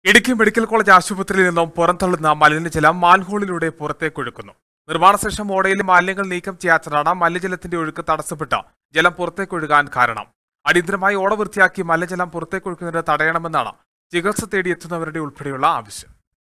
Idukki medical college ആശുപത്രിയിൽ നിന്നും പുറന്തള്ളുന്ന മലിനജലം മാൻഹോളിലൂടെ പുറത്തേക്ക് ഒഴുക്കുന്നു നിർമ്മാണശേഷം ഓടയിലെ മാലിന്യങ്ങൾ നീക്കം ചെയ്യാത്തതാണ് മലിനജലത്തിന്റെ ഒഴുക്ക് തടസ്സപ്പെട്ട് ജലം പുറത്തേക്ക് ഒഴുകാൻ കാരണം അടിയന്തരമായി ഓട വൃത്തിയാക്കി മലിനജലം പുറത്തേക്ക് ഒഴുകുന്നത് തടയണമെന്നാണ് ചികിത്സ തേടി എത്തുന്നവരുടെ ഉൾപ്പെടെയുള്ള ആവശ്യം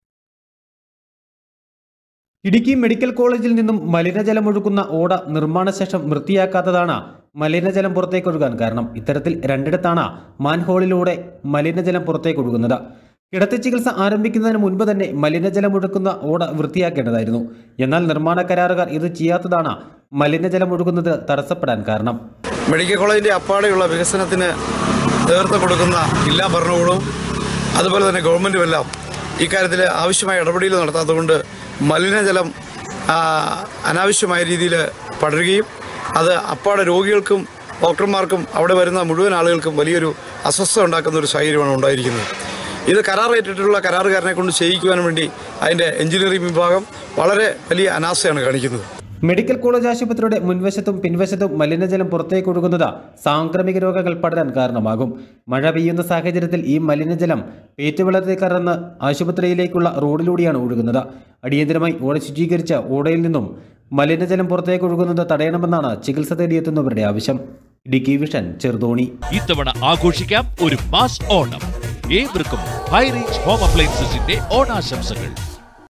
ഇടുക്കി മെഡിക്കൽ കോളേജിൽ നിന്നും മലിനജലം ഒഴുകുന്ന ഓട നിർമ്മാണശേഷം വൃത്തിയാക്കാത്തതാണ് മലിനജലം പുറത്തേക്ക് ഒഴുകാൻ കാരണം ഇത്തരത്തിൽ രണ്ടിടത്താണ് മാൻഹോളിലൂടെ മലിനജലം പുറത്തേക്ക് ഒഴുകുന്നത് കിടത്തി ചികിത്സ ആരംഭിക്കുന്നതിന് മുൻപ് തന്നെ മലിനജലം ഒഴുക്കുന്ന ഓട വൃത്തിയാക്കേണ്ടതായിരുന്നു എന്നാൽ നിർമ്മാണ കരാറുകാർ ഇത് ചെയ്യാത്തതാണ് മലിനജലം ഒഴുകുന്നത് തടസ്സപ്പെടാൻ കാരണം മെഡിക്കൽ കോളേജിൻ്റെ അപ്പാടെയുള്ള വികസനത്തിന് നേതൃത്വം കൊടുക്കുന്ന ജില്ലാ ഭരണകൂടവും അതുപോലെ തന്നെ ഗവൺമെൻറ്റും എല്ലാം ഇക്കാര്യത്തിൽ ആവശ്യമായ ഇടപെടൽ നടത്താത്തതുകൊണ്ട് മലിനജലം ആ, അനാവശ്യമായ രീതിയിൽ പടരുകയും അത് അപ്പാടെ രോഗികൾക്കും ഡോക്ടർമാർക്കും അവിടെ വരുന്ന മുഴുവൻ ആളുകൾക്കും വലിയൊരു അസ്വസ്ഥത ഉണ്ടാക്കുന്ന ഒരു സാഹചര്യമാണ് ഉണ്ടായിരിക്കുന്നത് ഇത് കരാർ ഏറ്റിട്ടുള്ള കരാറുകാരനെ കൊണ്ട് ചെയ്യിക്കുവാൻ വേണ്ടി അതിൻ്റെ എഞ്ചിനീയറിംഗ് വിഭാഗം വളരെ വലിയ അനാസ്ഥയാണ് കാണിക്കുന്നത് മെഡിക്കൽ കോളേജ് ആശുപത്രിയുടെ മുൻവശത്തും പിൻവശത്തും മലിനജലം പുറത്തേക്ക് ഒഴുകുന്നത് സാംക്രമിക രോഗങ്ങൾ പടരാൻ കാരണമാകും മഴ പെയ്യുന്ന സാഹചര്യത്തിൽ ഈ മലിനജലം പേറ്റുവെള്ളത്തെ കറന്ന് ആശുപത്രിയിലേക്കുള്ള റോഡിലൂടെയാണ് ഒഴുകുന്നത് അടിയന്തരമായി ഓട ശുചീകരിച്ച ഓടയിൽ നിന്നും മലിനജലം പുറത്തേക്ക് ഒഴുകുന്നത് തടയണമെന്നാണ് ചികിത്സ തേടിയെത്തുന്നവരുടെ ആവശ്യം ഇടുക്കി വിഷൻ ചെറുതോണി ഇത്തവണ ആഘോഷിക്കാം ഒരു മാസ് ഓണം ഏവർക്കും ഹൈറേഞ്ച് ഹോം അപ്ലയൻസസിന്റെ ഓണാശംസകൾ